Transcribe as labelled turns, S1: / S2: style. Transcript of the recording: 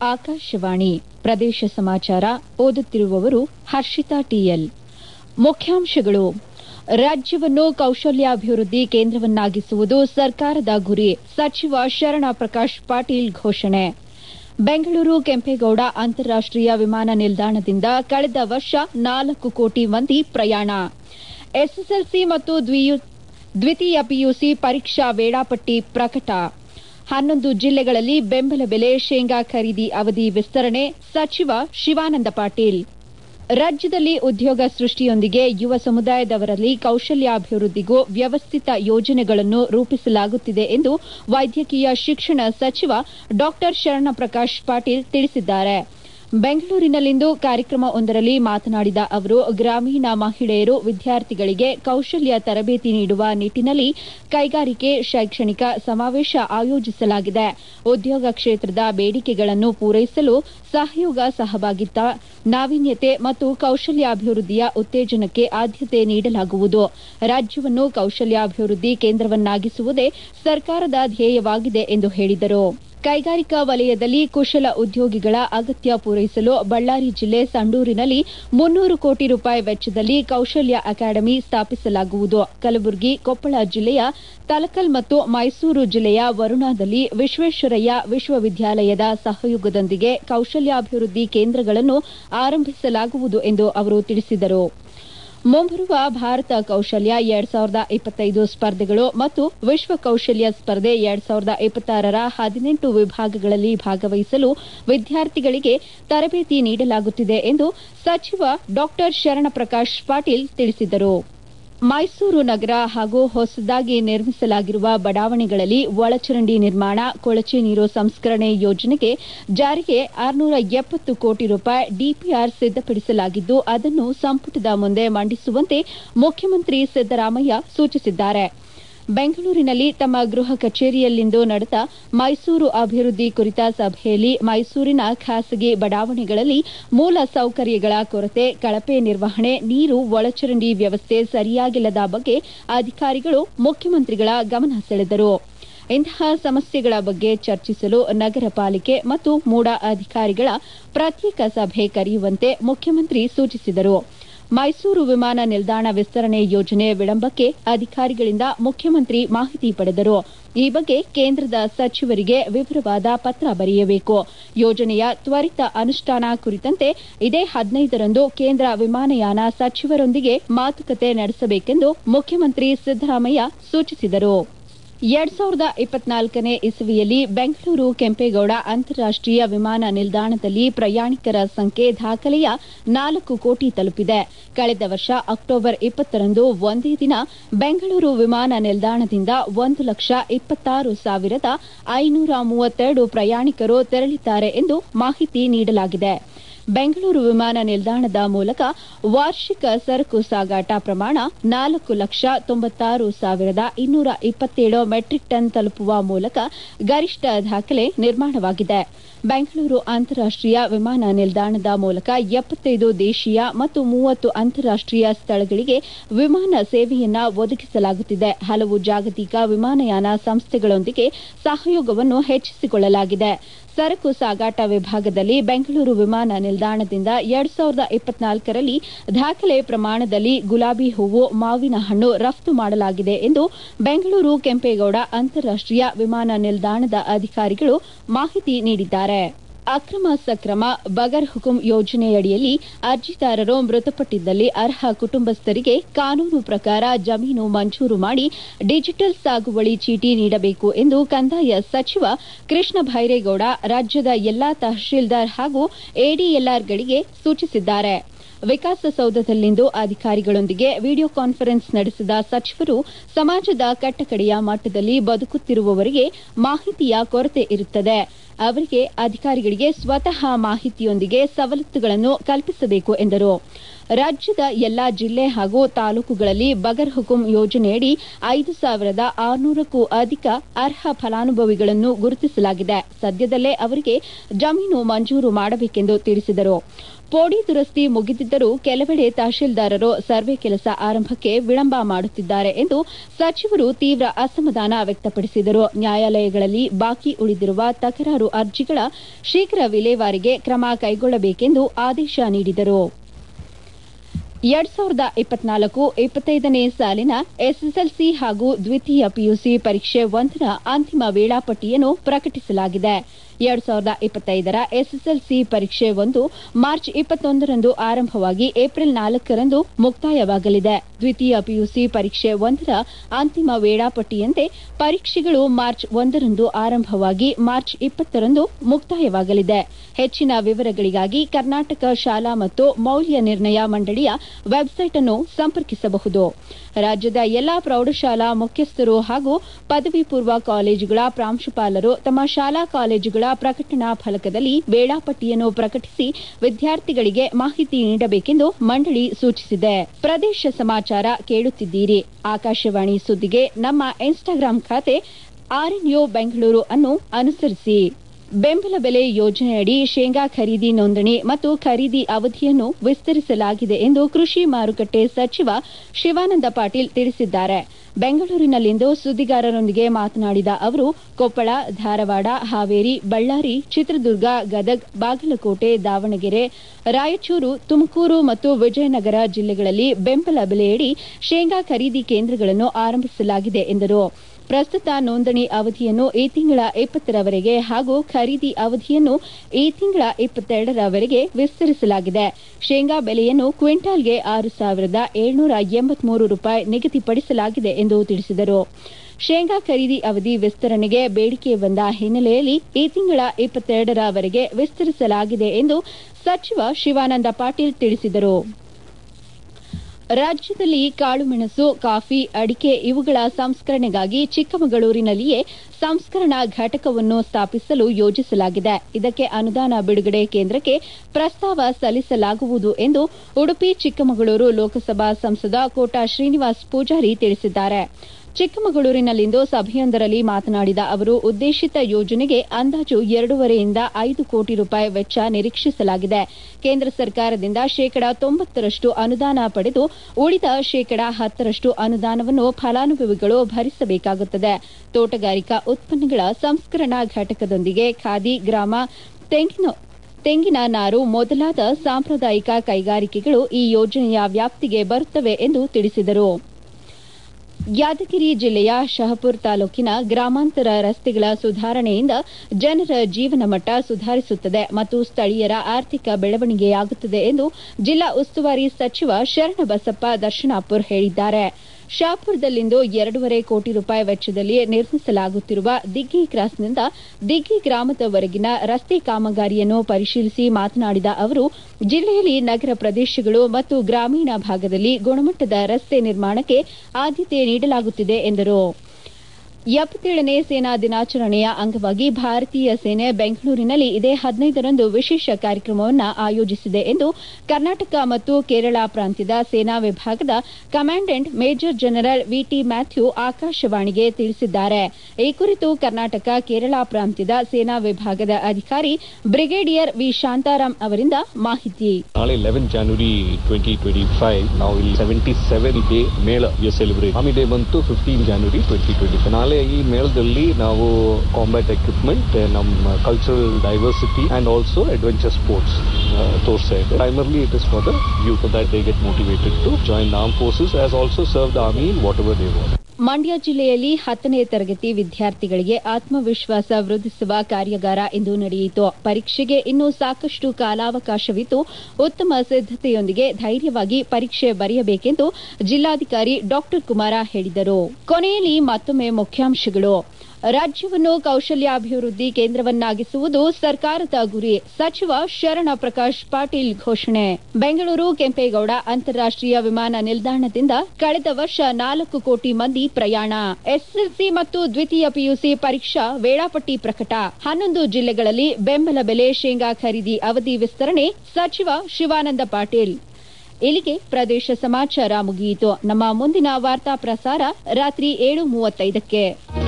S1: ಆಕಾಶವಾಣಿ ಪ್ರದೇಶ ಸಮಾಚಾರ ಓದುತ್ತಿರುವವರು ಹರ್ಷಿತಾ ಟಿಎಲ್ ಮುಖ್ಯಾಂಶಗಳು ರಾಜ್ಯವನ್ನು ಕೌಶಲ್ಯಾಭಿವೃದ್ಧಿ ಕೇಂದ್ರವನ್ನಾಗಿಸುವುದು ಸರ್ಕಾರದ ಗುರಿ ಸಚಿವ ಶರಣ ಪ್ರಕಾಶ್ ಪಾಟೀಲ್ ಘೋಷಣೆ ಬೆಂಗಳೂರು ಕೆಂಪೇಗೌಡ ಅಂತಾರಾಷ್ಟೀಯ ವಿಮಾನ ನಿಲ್ದಾಣದಿಂದ ಕಳೆದ ವರ್ಷ ನಾಲ್ಕು ಕೋಟಿ ಮಂದಿ ಪ್ರಯಾಣ ಎಸ್ಎಸ್ಎಲ್ಸಿ ಮತ್ತು ದ್ವಿತೀಯ ಪಿಯುಸಿ ಪರೀಕ್ಷಾ ವೇಳಾಪಟ್ಟಿ ಪ್ರಕಟ ಹನ್ನೊಂದು ಜಿಲ್ಲೆಗಳಲ್ಲಿ ಬೆಂಬಲ ಬೆಲೆ ಶೇಂಗಾ ಖರೀದಿ ಅವಧಿ ವಿಸ್ತರಣೆ ಸಚಿವ ಶಿವಾನಂದ ಪಾಟೀಲ್ ರಾಜ್ಯದಲ್ಲಿ ಉದ್ಯೋಗ ಸೃಷ್ಟಿಯೊಂದಿಗೆ ಯುವ ಸಮುದಾಯದವರಲ್ಲಿ ಕೌಶಲ್ಯಾಭಿವೃದ್ಧಿಗೂ ವ್ಯವಸ್ಥಿತ ಯೋಜನೆಗಳನ್ನು ರೂಪಿಸಲಾಗುತ್ತಿದೆ ಎಂದು ವೈದ್ಯಕೀಯ ಶಿಕ್ಷಣ ಸಚಿವ ಡಾ ಶರಣಪ್ರಕಾಶ್ ಪಾಟೀಲ್ ತಿಳಿಸಿದ್ದಾರೆ ಬೆಂಗಳೂರಿನಲ್ಲಿಂದು ಕಾರ್ಯಕ್ರಮವೊಂದರಲ್ಲಿ ಮಾತನಾಡಿದ ಅವರು ಗ್ರಾಮೀಣ ಮಹಿಳೆಯರು ವಿದ್ಯಾರ್ಥಿಗಳಿಗೆ ಕೌಶಲ್ಯ ತರಬೇತಿ ನೀಡುವ ನಿಟ್ಟನಲ್ಲಿ ಕೈಗಾರಿಕೆ ಶೈಕ್ಷಣಿಕ ಸಮಾವೇಶ ಆಯೋಜಿಸಲಾಗಿದೆ ಉದ್ಯೋಗ ಕ್ಷೇತ್ರದ ಬೇಡಿಕೆಗಳನ್ನು ಪೂರೈಸಲು ಸಹಯೋಗ ಸಹಭಾಗಿತ್ವ ನಾವೀನ್ಯತೆ ಮತ್ತು ಕೌಶಲ್ಯಾಭಿವೃದ್ಧಿಯ ಉತ್ತೇಜನಕ್ಕೆ ಆದ್ಯತೆ ನೀಡಲಾಗುವುದು ರಾಜ್ಯವನ್ನು ಕೌಶಲ್ಯಾಭಿವೃದ್ಧಿ ಕೇಂದ್ರವನ್ನಾಗಿಸುವುದೇ ಸರ್ಕಾರದ ಧ್ಯೇಯವಾಗಿದೆ ಎಂದು ಹೇಳಿದರು ಕೈಗಾರಿಕಾ ವಲಯದಲ್ಲಿ ಕುಶಲ ಉದ್ಯೋಗಿಗಳ ಅಗತ್ಯ ಪೂರೈಸಲು ಬಳ್ಳಾರಿ ಜಿಲ್ಲೆ ಸಂಡೂರಿನಲ್ಲಿ ಮುನ್ನೂರು ಕೋಟಿ ರೂಪಾಯಿ ವೆಚ್ಚದಲ್ಲಿ ಕೌಶಲ್ಯ ಅಕಾಡೆಮಿ ಸ್ಥಾಪಿಸಲಾಗುವುದು ಕಲಬುರಗಿ ಕೊಪ್ಪಳ ಜಿಲ್ಲೆಯ ತಲಕಲ್ ಮತ್ತು ಮೈಸೂರು ಜಿಲ್ಲೆಯ ವರುಣಾದಲ್ಲಿ ವಿಶ್ವೇಶ್ವರಯ್ಯ ವಿಶ್ವವಿದ್ಯಾಲಯದ ಸಹಯೋಗದೊಂದಿಗೆ ಕೌಶಲ್ಯಾಭಿವೃದ್ಧಿ ಕೇಂದ್ರಗಳನ್ನು ಆರಂಭಿಸಲಾಗುವುದು ಎಂದು ಅವರು ತಿಳಿಸಿದರು ಮುಂಬರುವ ಭಾರತ ಕೌಶಲ್ಯ ಎರಡ್ ಸಾವಿರದ ಇಪ್ಪತ್ತೈದು ಸ್ಪರ್ಧೆಗಳು ಮತ್ತು ವಿಶ್ವ ಕೌಶಲ್ಯ ಸ್ಪರ್ಧೆ ಎರಡ್ ಸಾವಿರದ ಇಪ್ಪತ್ತಾರರ ಹದಿನೆಂಟು ವಿಭಾಗಗಳಲ್ಲಿ ಭಾಗವಹಿಸಲು ವಿದ್ಯಾರ್ಥಿಗಳಿಗೆ ತರಬೇತಿ ನೀಡಲಾಗುತ್ತಿದೆ ಎಂದು ಸಚಿವ ಡಾ ಶರಣಪ್ರಕಾಶ್ ಪಾಟೀಲ್ ತಿಳಿಸಿದರು ಮೈಸೂರು ನಗರ ಹಾಗೂ ಹೊಸದಾಗಿ ನಿರ್ಮಿಸಲಾಗಿರುವ ಬಡಾವಣೆಗಳಲ್ಲಿ ಒಳಚರಂಡಿ ನಿರ್ಮಾಣ ಕೊಳಚೆ ನೀರು ಸಂಸ್ಕರಣೆ ಯೋಜನೆಗೆ ಜಾರಿಗೆ ಆರುನೂರ ಎಪ್ಪತ್ತು ಕೋಟಿ ರೂಪಾಯಿ ಡಿಪಿಆರ್ ಸಿದ್ದಪಡಿಸಲಾಗಿದ್ದು ಅದನ್ನು ಸಂಪುಟದ ಮುಂದೆ ಮಂಡಿಸುವಂತೆ ಮುಖ್ಯಮಂತ್ರಿ ಸಿದ್ದರಾಮಯ್ಯ ಸೂಚಿಸಿದ್ದಾರೆ ಬೆಂಗಳೂರಿನಲ್ಲಿ ತಮ್ಮ ಗೃಹ ಕಚೇರಿಯಲ್ಲಿಂದು ನಡೆದ ಮೈಸೂರು ಅಭಿವೃದ್ಧಿ ಕುರಿತ ಸಭೆಯಲ್ಲಿ ಮೈಸೂರಿನ ಖಾಸಗಿ ಬಡಾವಣೆಗಳಲ್ಲಿ ಮೂಲ ಸೌಕರ್ಯಗಳ ಕೊರತೆ ಕಳಪೆ ನಿರ್ವಹಣೆ ನೀರು ಒಳಚರಂಡಿ ವ್ಯವಸ್ಥೆ ಸರಿಯಾಗಿಲ್ಲದ ಬಗ್ಗೆ ಅಧಿಕಾರಿಗಳು ಮುಖ್ಯಮಂತ್ರಿಗಳ ಗಮನ ಸೆಳೆದರು ಇಂತಹ ಸಮಸ್ಯೆಗಳ ಬಗ್ಗೆ ಚರ್ಚಿಸಲು ನಗರ ಪಾಲಿಕೆ ಮತ್ತು ಮೂಡ ಅಧಿಕಾರಿಗಳ ಪ್ರತ್ಯೇಕ ಸಭೆ ಕರೆಯುವಂತೆ ಮುಖ್ಯಮಂತ್ರಿ ಸೂಚಿಸಿದರು ಮೈಸೂರು ವಿಮಾನ ನಿಲ್ದಾಣ ವಿಸ್ತರಣೆ ಯೋಜನೆ ವಿಳಂಬಕ್ಕೆ ಅಧಿಕಾರಿಗಳಿಂದ ಮುಖ್ಯಮಂತ್ರಿ ಮಾಹಿತಿ ಪಡೆದರು ಈ ಬಗ್ಗೆ ಕೇಂದ್ರದ ಸಚಿವರಿಗೆ ವಿವರವಾದ ಪತ್ರ ಬರೆಯಬೇಕು ಯೋಜನೆಯ ತ್ವರಿತ ಅನುಷ್ಠಾನ ಕುರಿತಂತೆ ಇದೇ ಹದಿನೈದರಂದು ಕೇಂದ್ರ ವಿಮಾನಯಾನ ಸಚಿವರೊಂದಿಗೆ ಮಾತುಕತೆ ನಡೆಸಬೇಕೆಂದು ಮುಖ್ಯಮಂತ್ರಿ ಸಿದ್ದರಾಮಯ್ಯ ಸೂಚಿಸಿದರು ಎರಡ್ ಸಾವಿರದ ಇಪ್ಪತ್ನಾಲ್ಕನೇ ಇಸವಿಯಲ್ಲಿ ಬೆಂಗಳೂರು ಕೆಂಪೇಗೌಡ ಅಂತಾರಾಷ್ಟೀಯ ವಿಮಾನ ನಿಲ್ದಾಣದಲ್ಲಿ ಪ್ರಯಾಣಿಕರ ಸಂಖ್ಯೆ ದಾಖಲೆಯ ನಾಲ್ಕು ಕೋಟಿ ತಲುಪಿದೆ ಕಳೆದ ವರ್ಷ ಅಕ್ಟೋಬರ್ ಇಪ್ಪತ್ತರಂದು ಒಂದೇ ದಿನ ಬೆಂಗಳೂರು ವಿಮಾನ ನಿಲ್ದಾಣದಿಂದ ಒಂದು ಲಕ್ಷ ಇಪ್ಪತ್ತಾರು ಸಾವಿರದ ಐನೂರ ಮೂವತ್ತೆರಡು ಪ್ರಯಾಣಿಕರು ತೆರಳಿದ್ದಾರೆ ಎಂದು ಮಾಹಿತಿ ನೀಡಲಾಗಿದೆ ಬೆಂಗಳೂರು ವಿಮಾನ ನಿಲ್ದಾಣದ ಮೂಲಕ ವಾರ್ಷಿಕ ಸರಕು ಸಾಗಾಟ ಪ್ರಮಾಣ ನಾಲ್ಕು ಲಕ್ಷ ತೊಂಬತ್ತಾರು ಸಾವಿರದ ಇನ್ನೂರ ಇಪ್ಪತ್ತೇಳು ಮೆಟ್ರಿಕ್ ಟನ್ ತಲುಪುವ ಮೂಲಕ ಗರಿಷ್ಠ ದಾಖಲೆ ನಿರ್ಮಾಣವಾಗಿದೆ ಬೆಂಗಳೂರು ಅಂತಾರಾಷ್ಟೀಯ ವಿಮಾನ ನಿಲ್ದಾಣದ ಮೂಲಕ ಎಪ್ಪತ್ತೈದು ದೇಶೀಯ ಮತ್ತು ಮೂವತ್ತು ಅಂತಾರಾಷ್ಟೀಯ ಸ್ಥಳಗಳಿಗೆ ವಿಮಾನ ಸೇವೆಯನ್ನ ಒದಗಿಸಲಾಗುತ್ತಿದೆ ಹಲವು ಜಾಗತಿಕ ವಿಮಾನಯಾನ ಸಂಸ್ಥೆಗಳೊಂದಿಗೆ ಸಹಯೋಗವನ್ನು ಹೆಚ್ಚಿಸಿಕೊಳ್ಳಲಾಗಿದೆ ಸರಕು ಸಾಗಾಟ ವಿಭಾಗದಲ್ಲಿ ಬೆಂಗಳೂರು ವಿಮಾನ ನಿಲ್ದಾಣದಿಂದ ಎರಡ್ ಸಾವಿರದ ಇಪ್ಪತ್ನಾಲ್ಕರಲ್ಲಿ ದಾಖಲೆ ಪ್ರಮಾಣದಲ್ಲಿ ಗುಲಾಬಿ ಹೂವು ಮಾವಿನ ಹಣ್ಣು ರಫ್ತು ಮಾಡಲಾಗಿದೆ ಎಂದು ಬೆಂಗಳೂರು ಕೆಂಪೇಗೌಡ ಅಂತಾರಾಷ್ಟೀಯ ವಿಮಾನ ನಿಲ್ದಾಣದ ಅಧಿಕಾರಿಗಳು ಮಾಹಿತಿ ನೀಡಿದ್ದಾರೆ ಅಕ್ರಮ ಸಕ್ರಮ ಬಗರ್ ಹುಕುಂ ಯೋಜನೆಯಡಿಯಲ್ಲಿ ಅರ್ಜಿದಾರರು ಮೃತಪಟ್ಟಿದ್ದಲ್ಲಿ ಅರ್ಹ ಕುಟುಂಬಸ್ಥರಿಗೆ ಕಾನೂನು ಪ್ರಕಾರ ಜಮೀನು ಮಂಜೂರು ಮಾಡಿ ಡಿಜಿಟಲ್ ಸಾಗುವಳಿ ಚೀಟಿ ನೀಡಬೇಕು ಎಂದು ಕಂದಾಯ ಸಚಿವ ಕೃಷ್ಣ ಭೈರೇಗೌಡ ರಾಜ್ಯದ ಎಲ್ಲಾ ತಹಶೀಲ್ದಾರ್ ಹಾಗೂ ಎಡಿಎಲ್ಆರ್ಗಳಿಗೆ ಸೂಚಿಸಿದ್ದಾರೆ ವಿಕಾಸಸೌಧದಲ್ಲಿಂದು ಅಧಿಕಾರಿಗಳೊಂದಿಗೆ ವಿಡಿಯೋ ಕಾನ್ಫರೆನ್ಸ್ ನಡೆಸಿದ ಸಚಿವರು ಸಮಾಜದ ಕಟ್ಟಕಡೆಯ ಮಟ್ಟದಲ್ಲಿ ಬದುಕುತ್ತಿರುವವರಿಗೆ ಮಾಹಿತಿಯ ಕೊರತೆ ಇರುತ್ತದೆ ಅವರಿಗೆ ಅಧಿಕಾರಿಗಳಿಗೆ ಸ್ವತಃ ಮಾಹಿತಿಯೊಂದಿಗೆ ಸವಲತ್ತುಗಳನ್ನು ಕಲ್ಪಿಸಬೇಕು ಎಂದರು ರಾಜ್ಯದ ಎಲ್ಲಾ ಜಿಲ್ಲೆ ಹಾಗೂ ತಾಲೂಕುಗಳಲ್ಲಿ ಬಗರ್ ಹುಕುಂ ಯೋಜನೆಯಡಿ ಐದು ಸಾವಿರದ ಆರುನೂರಕ್ಕೂ ಅಧಿಕ ಅರ್ಹ ಫಲಾನುಭವಿಗಳನ್ನು ಗುರುತಿಸಲಾಗಿದೆ ಸದ್ಯದಲ್ಲೇ ಅವರಿಗೆ ಜಮೀನು ಮಂಜೂರು ಮಾಡಬೇಕೆಂದು ತಿಳಿಸಿದರು ಪೋಡಿ ದುರಸ್ತಿ ಮುಗಿದಿದ್ದರೂ ಕೆಲವೆಡೆ ತಹಶೀಲ್ದಾರರು ಸರ್ವೆ ಕೆಲಸ ಆರಂಭಕ್ಕೆ ವಿಳಂಬ ಮಾಡುತ್ತಿದ್ದಾರೆ ಎಂದು ಸಚಿವರು ತೀವ್ರ ಅಸಮಾಧಾನ ವ್ಯಕ್ತಪಡಿಸಿದರು ನ್ಯಾಯಾಲಯಗಳಲ್ಲಿ ಬಾಕಿ ಉಳಿದಿರುವ ತಕರಾರು ನೂರಾರು ಅರ್ಜಿಗಳ ಶೀಘ್ರ ವಿಲೇವಾರಿಗೆ ಕ್ರಮ ಕೈಗೊಳ್ಳಬೇಕೆಂದು ಆದೇಶ ನೀಡಿದರು ಎರಡ್ ಸಾವಿರದ ಇಪ್ಪತ್ನಾಲ್ಕು ಇಪ್ಪತ್ತೈದನೇ ಸಾಲಿನ ಎಸ್ಎಸ್ಎಲ್ಸಿ ಹಾಗೂ ದ್ವಿತೀಯ ಪಿಯುಸಿ ಪರೀಕ್ಷೆ ಒಂದರ ಅಂತಿಮ ವೇಳಾಪಟ್ಟಿಯನ್ನು ಪ್ರಕಟಿಸಲಾಗಿದೆ ಎರಡ್ ಸಾವಿರದ ಇಪ್ಪತ್ತೈದರ ಎಸ್ಎಸ್ಎಲ್ಸಿ ಪರೀಕ್ಷೆ ಒಂದು ಮಾರ್ಚ್ ಇಪ್ಪತ್ತೊಂದರಂದು ಆರಂಭವಾಗಿ ಏಪ್ರಿಲ್ ನಾಲ್ಕರಂದು ಮುಕ್ತಾಯವಾಗಲಿದೆ ದ್ವಿತೀಯ ಪಿಯುಸಿ ಪರೀಕ್ಷೆ ಒಂದರ ಅಂತಿಮ ವೇಳಾಪಟ್ಟಿಯಂತೆ ಪರೀಕ್ಷೆಗಳು ಮಾರ್ಚ್ ಒಂದರಂದು ಆರಂಭವಾಗಿ ಮಾರ್ಚ್ ಇಪ್ಪತ್ತರಂದು ಮುಕ್ತಾಯವಾಗಲಿದೆ ಹೆಚ್ಚಿನ ವಿವರಗಳಿಗಾಗಿ ಕರ್ನಾಟಕ ಶಾಲಾ ಮತ್ತು ಮೌಲ್ಯ ನಿರ್ಣಯ ಮಂಡಳಿಯ ವೆಬ್ಸೈಟ್ ಅನ್ನು ಸಂಪರ್ಕಿಸಬಹುದು ರಾಜ್ಯದ ಎಲ್ಲಾ ಪ್ರೌಢಶಾಲಾ ಮುಖ್ಯಸ್ಥರು ಹಾಗೂ ಪದವಿ ಪೂರ್ವ ಕಾಲೇಜುಗಳ ಪ್ರಾಂಶುಪಾಲರು ತಮ್ಮ ಶಾಲಾ ಕಾಲೇಜುಗಳ ಪ್ರಕಟಣಾ ಫಲಕದಲ್ಲಿ ವೇಳಾಪಟ್ಟಿಯನ್ನು ಪ್ರಕಟಿಸಿ ವಿದ್ಯಾರ್ಥಿಗಳಿಗೆ ಮಾಹಿತಿ ನೀಡಬೇಕೆಂದು ಮಂಡಳಿ ಸೂಚಿಸಿದೆ ಪ್ರದೇಶ ಸಮಾಚಾರ ಕೇಳುತ್ತಿದ್ದೀರಿ ಆಕಾಶವಾಣಿ ಸುದ್ದಿಗೆ ನಮ್ಮ ಇನ್ಸ್ಟಾಗ್ರಾಂ ಖಾತೆ ಆರ್ಎನ್ಯು ಬೆಂಗಳೂರು ಅನ್ನು ಅನುಸರಿಸಿ ಬೆಂಬಲ ಬೆಲೆ ಯೋಜನೆಯಡಿ ಶೇಂಗಾ ಖರೀದಿ ನೋಂದಣಿ ಮತ್ತು ಖರೀದಿ ಅವಧಿಯನ್ನು ವಿಸ್ತರಿಸಲಾಗಿದೆ ಎಂದು ಕೃಷಿ ಮಾರುಕಟ್ಟೆ ಸಚಿವ ಶಿವಾನಂದ ಪಾಟೀಲ್ ತಿಳಿಸಿದ್ದಾರೆ ಬೆಂಗಳೂರಿನಲ್ಲಿಂದು ಸುದ್ದಿಗಾರರೊಂದಿಗೆ ಮಾತನಾಡಿದ ಅವರು ಕೊಪ್ಪಳ ಧಾರವಾಡ ಹಾವೇರಿ ಬಳ್ಳಾರಿ ಚಿತ್ರದುರ್ಗ ಗದಗ್ ಬಾಗಲಕೋಟೆ ದಾವಣಗೆರೆ ರಾಯಚೂರು ತುಮಕೂರು ಮತ್ತು ವಿಜಯನಗರ ಜಿಲ್ಲೆಗಳಲ್ಲಿ ಬೆಂಬಲ ಬೆಲೆಯಡಿ ಶೇಂಗಾ ಖರೀದಿ ಕೇಂದ್ರಗಳನ್ನು ಆರಂಭಿಸಲಾಗಿದೆ ಎಂದರು ಪ್ರಸ್ತುತ ನೋಂದಣಿ ಅವಧಿಯನ್ನು ಈ ತಿಂಗಳ ಇಪ್ಪತ್ತರವರೆಗೆ ಹಾಗೂ ಖರೀದಿ ಅವಧಿಯನ್ನು ಈ ತಿಂಗಳ ಇಪ್ಪತ್ತೆರಡರವರೆಗೆ ವಿಸ್ತರಿಸಲಾಗಿದೆ ಶೇಂಗಾ ಬೆಲೆಯನ್ನು ಕ್ವಿಂಟಾಲ್ಗೆ ಆರು ಸಾವಿರದ ಏಳ್ನೂರ ಎಂಬತ್ಮೂರು ರೂಪಾಯಿ ನಿಗದಿಪಡಿಸಲಾಗಿದೆ ಎಂದು ತಿಳಿಸಿದರು ಶೇಂಗಾ ಖರೀದಿ ಅವಧಿ ವಿಸ್ತರಣೆಗೆ ಬೇಡಿಕೆ ಬಂದ ಹಿನ್ನೆಲೆಯಲ್ಲಿ ಈ ತಿಂಗಳ ಇಪ್ಪತ್ತೆರಡರವರೆಗೆ ವಿಸ್ತರಿಸಲಾಗಿದೆ ಎಂದು ಸಚಿವ ಶಿವಾನಂದ ಪಾಟೀಲ್ ತಿಳಿಸಿದರು ರಾಜ್ಯದಲ್ಲಿ ಕಾಳುಮೆಣಸು ಕಾಫಿ ಅಡಿಕೆ ಇವುಗಳ ಸಂಸ್ಕರಣೆಗಾಗಿ ಚಿಕ್ಕಮಗಳೂರಿನಲ್ಲಿಯೇ ಸಂಸ್ಕರಣಾ ಘಟಕವನ್ನು ಸ್ಥಾಪಿಸಲು ಯೋಜಿಸಲಾಗಿದೆ ಇದಕ್ಕೆ ಅನುದಾನ ಬಿಡುಗಡೆ ಕೇಂದ್ರಕ್ಕೆ ಪ್ರಸ್ತಾವ ಸಲ್ಲಿಸಲಾಗುವುದು ಎಂದು ಉಡುಪಿ ಚಿಕ್ಕಮಗಳೂರು ಲೋಕಸಭಾ ಸಂಸದ ಕೋಟಾ ಶ್ರೀನಿವಾಸ್ ಪೂಜಾರಿ ತಿಳಿಸಿದ್ದಾರೆ ಚಿಕ್ಕಮಗಳೂರಿನಲ್ಲಿಂದು ಸಭೆಯೊಂದರಲ್ಲಿ ಮಾತನಾಡಿದ ಅವರು ಉದ್ದೇಶಿತ ಯೋಜನೆಗೆ ಅಂದಾಜು ಎರಡೂವರೆಯಿಂದ ಐದು ಕೋಟಿ ರೂಪಾಯಿ ವೆಚ್ಚ ನಿರೀಕ್ಷಿಸಲಾಗಿದೆ ಕೇಂದ್ರ ಸರ್ಕಾರದಿಂದ ಶೇಕಡಾ ತೊಂಬತ್ತರಷ್ಟು ಅನುದಾನ ಪಡೆದು ಉಳಿದ ಶೇಕಡಾ ಹತ್ತರಷ್ಟು ಅನುದಾನವನ್ನು ಫಲಾನುಭವಿಗಳು ಭರಿಸಬೇಕಾಗುತ್ತದೆ ತೋಟಗಾರಿಕಾ ಉತ್ಪನ್ನಗಳ ಸಂಸ್ಕರಣಾ ಘಟಕದೊಂದಿಗೆ ಖಾದಿ ಗ್ರಾಮ ತೆಂಗಿನ ತೆಂಗಿನ ನಾರು ಮೊದಲಾದ ಸಾಂಪ್ರದಾಯಿಕ ಕೈಗಾರಿಕೆಗಳು ಈ ಯೋಜನೆಯ ವ್ಯಾಪ್ತಿಗೆ ಬರುತ್ತವೆ ಎಂದು ತಿಳಿಸಿದರು ಯಾದಗಿರಿ ಜಿಲ್ಲೆಯ ಶಹಪುರ್ ತಾಲೂಕಿನ ಗ್ರಾಮಾಂತರ ರಸ್ತೆಗಳ ಸುಧಾರಣೆಯಿಂದ ಜನರ ಜೀವನ ಮಟ್ಟ ಸುಧಾರಿಸುತ್ತದೆ ಮತ್ತು ಸ್ಥಳೀಯರ ಆರ್ಥಿಕ ಬೆಳವಣಿಗೆಯಾಗುತ್ತದೆ ಎಂದು ಜಿಲ್ಲಾ ಉಸ್ತುವಾರಿ ಸಚಿವ ಶರಣಬಸಪ್ಪ ದರ್ಶನಾಪುರ್ ಹೇಳಿದ್ದಾರೆ ಶಾಪುರದಲ್ಲಿಂದು ಎರಡೂವರೆ ಕೋಟಿ ರೂಪಾಯಿ ವೆಚ್ಚದಲ್ಲಿ ನಿರ್ಮಿಸಲಾಗುತ್ತಿರುವ ದಿಗ್ಗಿ ಕ್ರಾಸ್ನಿಂದ ದಿಗ್ಗಿ ಗ್ರಾಮದವರೆಗಿನ ರಸ್ತೆ ಕಾಮಗಾರಿಯನ್ನು ಪರಿಶೀಲಿಸಿ ಮಾತನಾಡಿದ ಅವರು ಜಿಲ್ಲೆಯಲ್ಲಿ ನಗರ ಪ್ರದೇಶಗಳು ಮತ್ತು ಗ್ರಾಮೀಣ ಭಾಗದಲ್ಲಿ ಗುಣಮಟ್ಟದ ರಸ್ತೆ ನಿರ್ಮಾಣಕ್ಕೆ ಆದ್ಯತೆ ನೀಡಲಾಗುತ್ತಿದೆ ಎಂದರು ಎಪ್ಪತ್ತೇಳನೇ ಸೇನಾ ದಿನಾಚರಣೆಯ ಅಂಗವಾಗಿ ಭಾರತೀಯ ಸೇನೆ ಬೆಂಗಳೂರಿನಲ್ಲಿ ಇದೇ ಹದಿನೈದರಂದು ವಿಶೇಷ ಕಾರ್ಯಕ್ರಮವನ್ನು ಆಯೋಜಿಸಿದೆ ಎಂದು ಕರ್ನಾಟಕ ಮತ್ತು ಕೇರಳ ಪ್ರಾಂತ್ಯದ ಸೇನಾ ವಿಭಾಗದ commandant major general V T ಆಕಾಶವಾಣಿಗೆ ತಿಳಿಸಿದ್ದಾರೆ ಈ ಕುರಿತು ಕರ್ನಾಟಕ ಕೇರಳ ಪ್ರಾಂತ್ಯದ ಸೇನಾ ವಿಭಾಗದ ಅಧಿಕಾರಿ ಬ್ರಿಗೇಡಿಯರ್ ವಿ ಶಾಂತಾರಾಮ್ ಅವರಿಂದ ಮಾಹಿತಿ
S2: ನಾಳೆ eleven January twenty twenty five ನಾವು ಇಲ್ಲಿ ಸೆವೆಂಟಿ ಸೆವೆನ್ ಡೇ ಮೇಳ ಸೆಲೆಬ್ರೇಟ್ ಆರ್ಮಿ ಡೇ ಬಂತು fifteen January twenty twenty five ನಾಳೆ ಈ ಮೇಳದಲ್ಲಿ ನಾವು ಕಾಂಬ್ಯಾಟ್ ಎಕ್ವಿಪ್ಮೆಂಟ್ ನಮ್ಮ cultural diversity and also adventure sports ತೋರಿಸ್ತಾ ಇದೆ primarily it is for the youth that they get motivated to join arm forces as also serve the army in whatever they want
S1: Mandya ಜಿಲ್ಲೆಯಲ್ಲಿ ಹತ್ತನೇ ತರಗತಿ ವಿದ್ಯಾರ್ಥಿಗಳಿಗೆ ಆತ್ಮವಿಶ್ವಾಸ ವೃದ್ಧಿಸುವ ಕಾರ್ಯಾಗಾರ ಇಂದು ನಡೆಯಿತು ಪರೀಕ್ಷೆಗೆ ಇನ್ನೂ ಸಾಕಷ್ಟು ಕಾಲಾವಕಾಶವಿದ್ದು ಉತ್ತಮ ಸಿದ್ದತೆಯೊಂದಿಗೆ ಧೈರ್ಯವಾಗಿ ಪರೀಕ್ಷೆ ಬರೆಯಬೇಕೆಂದು ಜಿಲ್ಲಾಧಿಕಾರಿ ಡಾ ಕುಮಾರ ಹೇಳಿದರು ಕೊನೆಯಲ್ಲಿ ಮತ್ತೊಮ್ಮೆ ಮುಖ್ಯಾಂಶಗಳು ರಾಜ್ಯವನ್ನು ಕೌಶಲ್ಯಾಭಿವೃದ್ಧಿ ಕೇಂದ್ರವನ್ನಾಗಿಸುವುದು ಸರ್ಕಾರದ ಗುರಿ ಸಚಿವ ಶರಣ ಪ್ರಕಾಶ್ ಪಾಟೀಲ್ ಘೋಷಣೆ ಬೆಂಗಳೂರು ಕೆಂಪೇಗೌಡ ಅಂತಾರಾಷ್ಟೀಯ ವಿಮಾನ ನಿಲ್ದಾಣದಿಂದ ಕಳೆದ ವರ್ಷ ನಾಲ್ಕು ಕೋಟಿ ಮಂದಿ ಪ್ರಯಾಣ ಎಸ್ಎಸ್ಎಲ್ಸಿ ಮತ್ತು ದ್ವಿತೀಯ ಪಿಯುಸಿ ಪರೀಕ್ಷಾ ವೇಳಾಪಟ್ಟಿ ಪ್ರಕಟ ಹನ್ನೊಂದು ಜಿಲ್ಲೆಗಳಲ್ಲಿ ಬೆಂಬಲ ಬೆಲೆ ಶೇಂಗಾ ಖರೀದಿ ಅವಧಿ ವಿಸ್ತರಣೆ ಸಚಿವ ಶಿವಾನಂದ ಪಾಟೀಲ್ ಇಲ್ಲಿಗೆ ಪ್ರದೇಶ ಸಮಾಚಾರ ಮುಗಿಯಿತು ನಮ್ಮ ಮುಂದಿನ ವಾರ್ತಾ ಪ್ರಸಾರ ರಾತ್ರಿ ಏಳು ಮೂವತ್ತೈದಕ್ಕೆ